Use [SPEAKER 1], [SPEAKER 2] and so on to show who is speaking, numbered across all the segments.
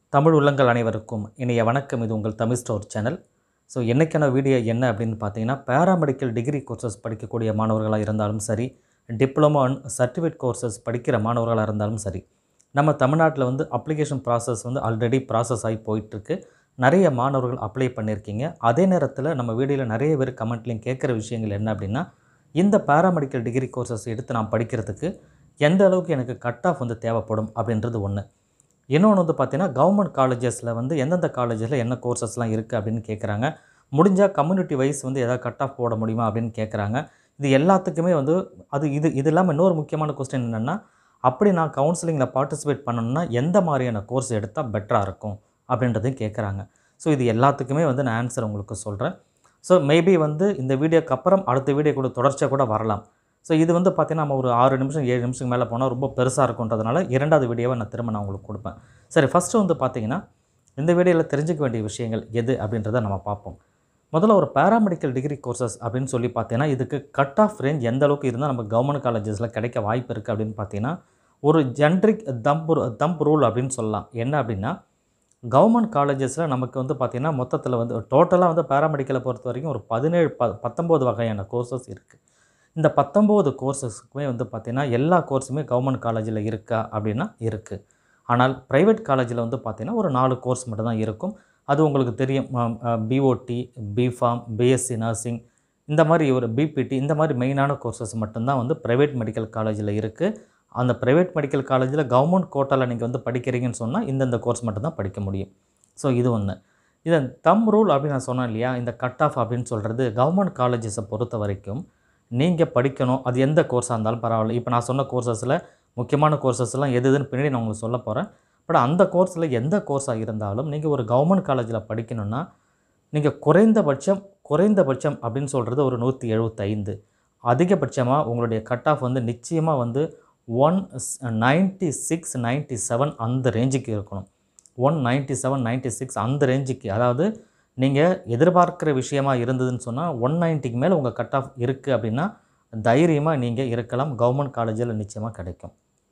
[SPEAKER 1] தமிழ் உள்ளங்கள் அனைவருக்கும் இனிய வணக்கம் இது உங்கள் தமிழ் ஸ்டோர் சேனல் ஸோ என்னைக்கான வீடியோ என்ன அப்படின்னு பார்த்தீங்கன்னா பேராமெடிக்கல் டிகிரி கோர்சஸ் படிக்கக்கூடிய மாணவர்களாக இருந்தாலும் சரி டிப்ளமோ அண்ட் சர்டிஃபிகேட் கோர்சஸ் படிக்கிற மாணவர்களாக இருந்தாலும் சரி நம்ம தமிழ்நாட்டில் வந்து அப்ளிகேஷன் ப்ராசஸ் வந்து ஆல்ரெடி ப்ராசஸ் ஆகி போயிட்டுருக்கு நிறைய மாணவர்கள் அப்ளை பண்ணியிருக்கீங்க அதே நேரத்தில் நம்ம வீடியோவில் நிறைய பேர் கமெண்ட்லையும் கேட்குற விஷயங்கள் என்ன அப்படின்னா இந்த பேராமெடிக்கல் டிகிரி கோர்சஸ் எடுத்து நான் படிக்கிறதுக்கு எந்த அளவுக்கு எனக்கு கட் ஆஃப் வந்து தேவைப்படும் அப்படின்றது ஒன்று இன்னொன்று வந்து பார்த்தீங்கன்னா கவர்மெண்ட் காலேஜஸில் வந்து எந்தெந்த காலேஜஸில் என்ன கோர்சஸ்லாம் இருக்குது அப்படின்னு கேட்குறாங்க முடிஞ்சால் கம்யூனிட்டி வைஸ் வந்து எதாவது கட் ஆஃப் போட முடியுமா அப்படின்னு கேட்குறாங்க இது எல்லாத்துக்குமே வந்து அது இது இது இல்லாமல் இன்னொரு முக்கியமான கொஸ்டின் என்னென்னா அப்படி நான் கவுன்சிலிங்கில் பார்ட்டிசிபேட் பண்ணணும்னா எந்த மாதிரியான கோர்ஸ் எடுத்தால் பெட்டராக இருக்கும் அப்படின்றதையும் கேட்குறாங்க ஸோ இது எல்லாத்துக்குமே வந்து நான் ஆன்சர் உங்களுக்கு சொல்கிறேன் ஸோ மேபி வந்து இந்த வீடியோக்கு அப்புறம் அடுத்த வீடியோ கூட தொடர்ச்சியாக கூட வரலாம் ஸோ இது வந்து பார்த்தீங்கன்னா நம்ம ஒரு ஆறு நிமிஷம் ஏழு நிமிஷம் மேலே போனால் ரொம்ப பெருசாக இருக்குன்றதுனால இரண்டாவது வீடியோவை நான் திரும்ப நான் உங்களுக்கு கொடுப்பேன் சரி ஃபஸ்ட்டு வந்து பார்த்தீங்கன்னா இந்த வீடியோவில் தெரிஞ்சுக்க வேண்டிய விஷயங்கள் எது அப்படின்றத நம்ம பார்ப்போம் முதல்ல ஒரு பேராமெடிக்கல் டிகிரி கோர்சஸ் அப்படின்னு சொல்லி பார்த்தீங்கன்னா இதுக்கு கட் ஆஃப் ரேஞ்ச் எந்த அளவுக்கு இருந்தால் நம்ம கவர்மெண்ட் காலேஜஸில் கிடைக்க வாய்ப்பு இருக்குது அப்படின்னு பார்த்தீங்கன்னா ஒரு ஜென்ரிக் தம்ப் தம்ப் ரூல் அப்படின்னு சொல்லலாம் என்ன அப்படின்னா கவர்மெண்ட் காலேஜஸில் நமக்கு வந்து பார்த்திங்கன்னா மொத்தத்தில் வந்து டோட்டலாக வந்து பேராமெடிக்கலை பொறுத்த வரைக்கும் ஒரு பதினேழு ப பத்தொம்போது வகையான கோர்சஸ் இருக்குது இந்த பத்தொம்போது கோர்சஸ்க்குமே வந்து பார்த்திங்கன்னா எல்லா கோர்ஸுமே கவர்மெண்ட் காலேஜில் இருக்கா அப்படின்னா இருக்குது ஆனால் ப்ரைவேட் காலேஜில் வந்து பார்த்திங்கன்னா ஒரு நாலு கோர்ஸ் மட்டும்தான் இருக்கும் அது உங்களுக்கு தெரியும் பிஓடி பிஃபார்ம் பிஎஸ்சி நர்சிங் இந்த மாதிரி ஒரு பிபிடி இந்த மாதிரி மெயினான கோர்சஸ் மட்டும்தான் வந்து ப்ரைவேட் மெடிக்கல் காலேஜில் இருக்குது அந்த ப்ரைவேட் மெடிக்கல் காலேஜில் கவர்மெண்ட் கோட்டாவில் நீங்கள் வந்து படிக்கிறீங்கன்னு சொன்னால் இந்தந்த கோர்ஸ் மட்டும்தான் படிக்க முடியும் ஸோ இது ஒன்று இதன் தம் ரூல் அப்படின்னு நான் சொன்னேன் இல்லையா இந்த கட் ஆஃப் அப்படின்னு சொல்கிறது கவர்மெண்ட் காலேஜஸை பொறுத்த வரைக்கும் நீங்கள் படிக்கணும் அது எந்த கோர்ஸாக இருந்தாலும் பரவாயில்ல இப்போ நான் சொன்ன கோர்சஸில் முக்கியமான கோர்சஸ்லாம் எது எதுன்னு பின்னாடி நான் உங்களுக்கு சொல்ல போகிறேன் பட் அந்த கோர்ஸில் எந்த கோர்ஸாக இருந்தாலும் நீங்கள் ஒரு கவர்மெண்ட் காலேஜில் படிக்கணும்னா நீங்கள் குறைந்தபட்சம் குறைந்தபட்சம் அப்படின்னு சொல்கிறது ஒரு நூற்றி எழுபத்தைந்து அதிகபட்சமாக உங்களுடைய கட் ஆஃப் வந்து நிச்சயமாக வந்து one ninety six ninety seven அந்த ரேஞ்சுக்கு இருக்கணும் one ninety seven ninety six அந்த ரேஞ்சுக்கு அதாவது நீங்கள் எதிர்பார்க்குற விஷயமா இருந்ததுன்னு சொன்னால் ஒன் நைன்ட்டிக்கு மேலே உங்கள் கட் ஆஃப் இருக்குது அப்படின்னா தைரியமாக நீங்கள் இருக்கலாம் கவர்மெண்ட் காலேஜில் நிச்சயமாக கிடைக்கும்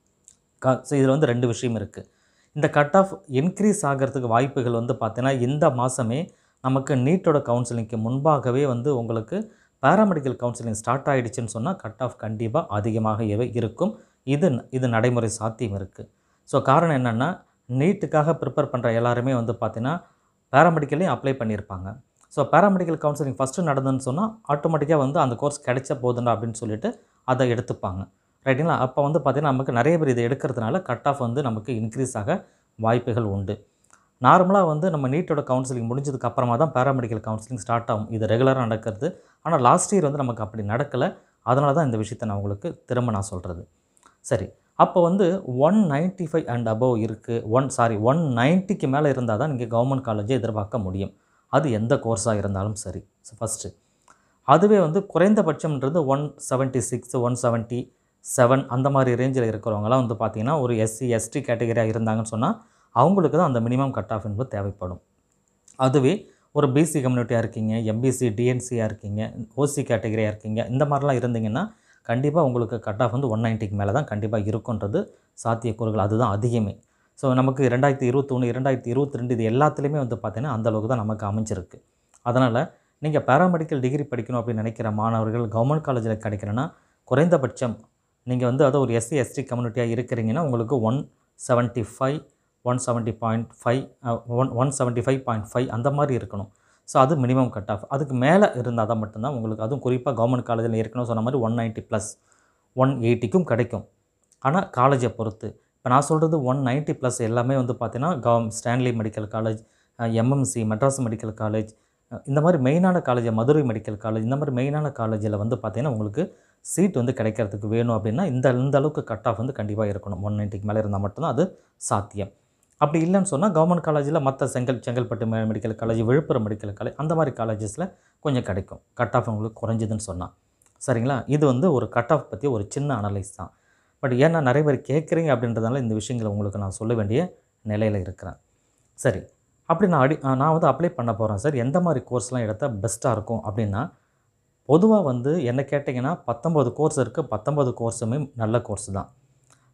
[SPEAKER 1] க ஸோ இதில் வந்து ரெண்டு விஷயம் இருக்குது இந்த கட் ஆஃப் இன்க்ரீஸ் ஆகிறதுக்கு வாய்ப்புகள் வந்து பார்த்தீங்கன்னா இந்த மாதமே நமக்கு நீட்டோட கவுன்சிலிங்க்கு முன்பாகவே வந்து உங்களுக்கு பேராமெடிக்கல் கவுன்சிலிங் ஸ்டார்ட் ஆகிடுச்சுன்னு சொன்னால் கட் ஆஃப் கண்டிப்பாக அதிகமாகவே இருக்கும் இது இது நடைமுறை சாத்தியம் இருக்குது ஸோ காரணம் என்னென்னா நீட்டுக்காக ப்ரிப்பேர் பண்ணுற எல்லாருமே வந்து பார்த்திங்கன்னா பேராமெடிக்கல்லையும் அப்ளை பண்ணியிருப்பாங்க ஸோ பேராமெடிக்கல் கவுன்சிலிங் ஃபஸ்ட்டு நடந்ததுன்னு சொன்னால் ஆட்டோமேட்டிக்காக வந்து அந்த கோர்ஸ் கிடைச்ச போதுண்டா அப்படின்னு சொல்லிட்டு அதை எடுத்துப்பாங்க ரைட்டுங்களா அப்போ வந்து பார்த்திங்கன்னா நமக்கு நிறைய பேர் இதை எடுக்கிறதுனால கட் ஆஃப் வந்து நமக்கு இன்க்ரீஸ் ஆக வாய்ப்புகள் உண்டு நார்மலாக வந்து நம்ம நீட்டோட கவுன்சிலிங் முடிஞ்சதுக்கு அப்புறமா தான் பேராமெடிக்கல் கவுன்சிலிங் ஸ்டார்ட் ஆகும் இது ரெகுலராக நடக்கிறது ஆனால் லாஸ்ட் இயர் வந்து நமக்கு அப்படி நடக்கலை அதனால தான் இந்த விஷயத்தை நான் உங்களுக்கு திரும்ப நான் சொல்கிறது சரி அப்போ வந்து one ninety five and above இருக்குது ஒன் சாரி ஒன் நைன்ட்டிக்கு மேலே இருந்தால் தான் நீங்கள் கவர்மெண்ட் காலேஜை எதிர்பார்க்க முடியும் அது எந்த கோர்ஸாக இருந்தாலும் சரி ஸோ ஃபஸ்ட்டு அதுவே வந்து குறைந்தபட்சம்ன்றது one seventy six one seventy seven அந்த மாதிரி ரேஞ்சில் இருக்கிறவங்களாம் வந்து பார்த்திங்கன்னா ஒரு எஸ்சி எஸ்டி கேட்டகரியாக இருந்தாங்கன்னு சொன்னால் அவங்களுக்கு தான் அந்த மினிமம் கட் ஆஃப் என்பது தேவைப்படும் அதுவே ஒரு பிசி கம்யூனிட்டியாக இருக்கீங்க எம்பிசி டிஎன்சியாக இருக்கீங்க ஓசி கேட்டகரியாக இருக்கீங்க இந்த மாதிரிலாம் இருந்தீங்கன்னா கண்டிப்பாக உங்களுக்கு கட் ஆஃப் வந்து ஒன் நைன்ட்டிக்கு மேலே தான் கண்டிப்பாக இருக்குன்றது சாத்தியக்கூறுகள் அதுதான் அதிகமே ஸோ நமக்கு ரெண்டாயிரத்தி இருபத்தொன்று இரண்டாயிரத்தி இருபத்தி ரெண்டு இது எல்லாத்துலேயுமே வந்து பார்த்திங்கன்னா அந்தளவுக்கு தான் நமக்கு அமைஞ்சிருக்கு அதனால் நீங்கள் பேராமெடிக்கல் டிகிரி படிக்கணும் அப்படின்னு நினைக்கிற மாணவர்கள் கவர்மெண்ட் காலேஜில் கிடைக்கிறேன்னா குறைந்தபட்சம் நீங்கள் வந்து அதை ஒரு எஸ்சி எஸ்டி கம்யூனிட்டியாக இருக்கிறீங்கன்னா உங்களுக்கு one seventy five one seventy point five one one seventy five point five அந்த மாதிரி இருக்கணும் ஸோ அது மினிமம் கட் ஆஃப் அதுக்கு மேலே இருந்தால் தான் மட்டும்தான் உங்களுக்கு அதுவும் குறிப்பாக கவர்மெண்ட் காலேஜில் ஏற்கனவே சொன்ன மாதிரி ஒன் நைன்ட்டி ப்ளஸ் ஒன் எயிட்டிக்கும் கிடைக்கும் ஆனால் காலேஜை பொறுத்து இப்போ நான் சொல்கிறது ஒன் நைன்ட்டி ப்ளஸ் எல்லாமே வந்து பார்த்தீங்கன்னா கவர்ம் Stanley medical college MMC Madras medical college இந்த மாதிரி மெயினான காலேஜ் மதுரை மெடிக்கல் காலேஜ் இந்த மாதிரி மெயினான காலேஜில் வந்து பார்த்திங்கன்னா உங்களுக்கு சீட் வந்து கிடைக்கிறதுக்கு வேணும் அப்படின்னா இந்த இந்த அளவுக்கு கட் ஆஃப் வந்து கண்டிப்பாக இருக்கணும் ஒன் நைன்ட்டிக்கு மேலே இருந்தால் மட்டும்தான் அது சாத்தியம் அப்படி இல்லைன்னு சொன்னால் கவர்மெண்ட் காலேஜில் மற்ற செங்கல் செங்கல்பட்டு மெ- medical college Viluppuram medical college அந்த மாதிரி காலேஜஸில் கொஞ்சம் கிடைக்கும் கட் ஆஃப் உங்களுக்கு குறைஞ்சதுன்னு சொன்னால் சரிங்களா இது வந்து ஒரு கட் ஆஃப் பற்றி ஒரு சின்ன அனலைஸ் தான் பட் ஏன்னா நிறைய பேர் கேட்குறீங்க அப்படின்றதுனால இந்த விஷயங்களை உங்களுக்கு நான் சொல்ல வேண்டிய நிலையில் இருக்கிறேன் சரி அப்படி நான் அடி நான் வந்து அப்ளை பண்ண போகிறேன் சார் எந்த மாதிரி கோர்ஸ்லாம் எடுத்தால் பெஸ்ட்டாக இருக்கும் அப்படின்னா பொதுவாக வந்து என்ன கேட்டிங்கன்னா பத்தொம்பது கோர்ஸ் இருக்குது பத்தொம்பது கோர்ஸுமே நல்ல கோர்ஸ் தான்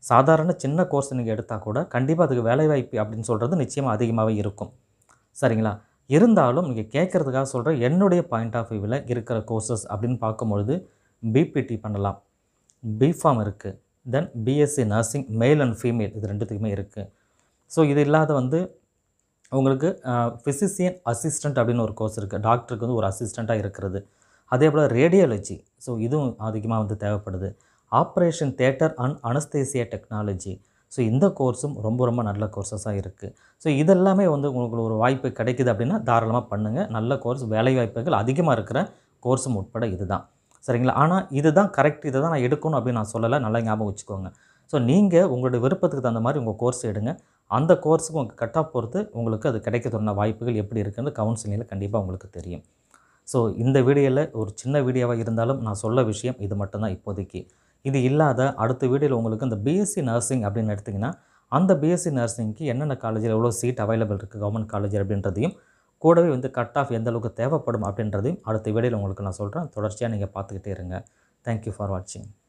[SPEAKER 1] சாதாரண சின்ன கோர்ஸ் நீங்கள் எடுத்தால் கூட கண்டிப்பாக அதுக்கு வேலைவாய்ப்பு அப்படின்னு சொல்கிறது நிச்சயமாக அதிகமாகவே இருக்கும் சரிங்களா இருந்தாலும் நீங்கள் கேட்குறதுக்காக சொல்கிற என்னுடைய பாயிண்ட் ஆஃப் வியூவில் இருக்கிற கோர்சஸ் அப்படின்னு பார்க்கும்பொழுது பிபிடி பண்ணலாம் பிஃபார்ம் இருக்குது then BSc nursing male and female இது ரெண்டுத்துக்குமே இருக்குது ஸோ இது இல்லாத வந்து உங்களுக்கு ஃபிசிசியன் அசிஸ்டண்ட் அப்படின்னு ஒரு கோர்ஸ் இருக்குது டாக்டருக்கு வந்து ஒரு அசிஸ்டண்ட்டாக இருக்கிறது அதே போல் ரேடியாலஜி ஸோ இதுவும் அதிகமாக வந்து தேவைப்படுது operation theatre and anaesthesia technology so இந்த கோர்ஸும் ரொம்ப ரொம்ப நல்ல கோர்சஸாக இருக்குது ஸோ இதெல்லாமே வந்து உங்களுக்கு ஒரு வாய்ப்பு கிடைக்குது அப்படின்னா தாராளமாக பண்ணுங்கள் நல்ல கோர்ஸ் வேலை வாய்ப்புகள் அதிகமாக இருக்கிற கோர்ஸும் உட்பட இதுதான் சரிங்களா ஆனால் இதுதான் கரெக்ட் இதை தான் நான் எடுக்கணும் அப்படின்னு நான் சொல்லலை நல்லா ஞாபகம் வச்சுக்கோங்க ஸோ நீங்கள் உங்களுடைய விருப்பத்துக்கு தகுந்த மாதிரி உங்கள் கோர்ஸ் எடுங்க அந்த கோர்ஸுக்கு உங்கள் கட்டாக பொறுத்து உங்களுக்கு அது கிடைக்கிறதுன வாய்ப்புகள் எப்படி இருக்குன்னு கவுன்சிலிங்கில் கண்டிப்பாக உங்களுக்கு தெரியும் ஸோ இந்த வீடியோவில் ஒரு சின்ன வீடியோவாக இருந்தாலும் நான் சொல்ல விஷயம் இது மட்டும்தான் இப்போதைக்கு இது இல்லாத அடுத்த வீடியோவில் உங்களுக்கு இந்த பிஎஸ்சி நர்சிங் அப்படின்னு எடுத்திங்கன்னா அந்த பிஎஸ்சி நர்சிங்க்கு என்னென்ன காலேஜில் எவ்வளோ சீட் அவைலபிள் இருக்குது கவர்மெண்ட் காலேஜ் அப்படின்றதையும் கூடவே வந்து கட் ஆஃப் எந்த அளவுக்கு தேவைப்படும் அப்படின்றதையும் அடுத்த வீடியோவில் உங்களுக்கு நான் சொல்கிறேன் தொடர்ச்சியாக நீங்கள் பார்த்துக்கிட்டே இருங்க தேங்க்யூ ஃபார் வாட்சிங்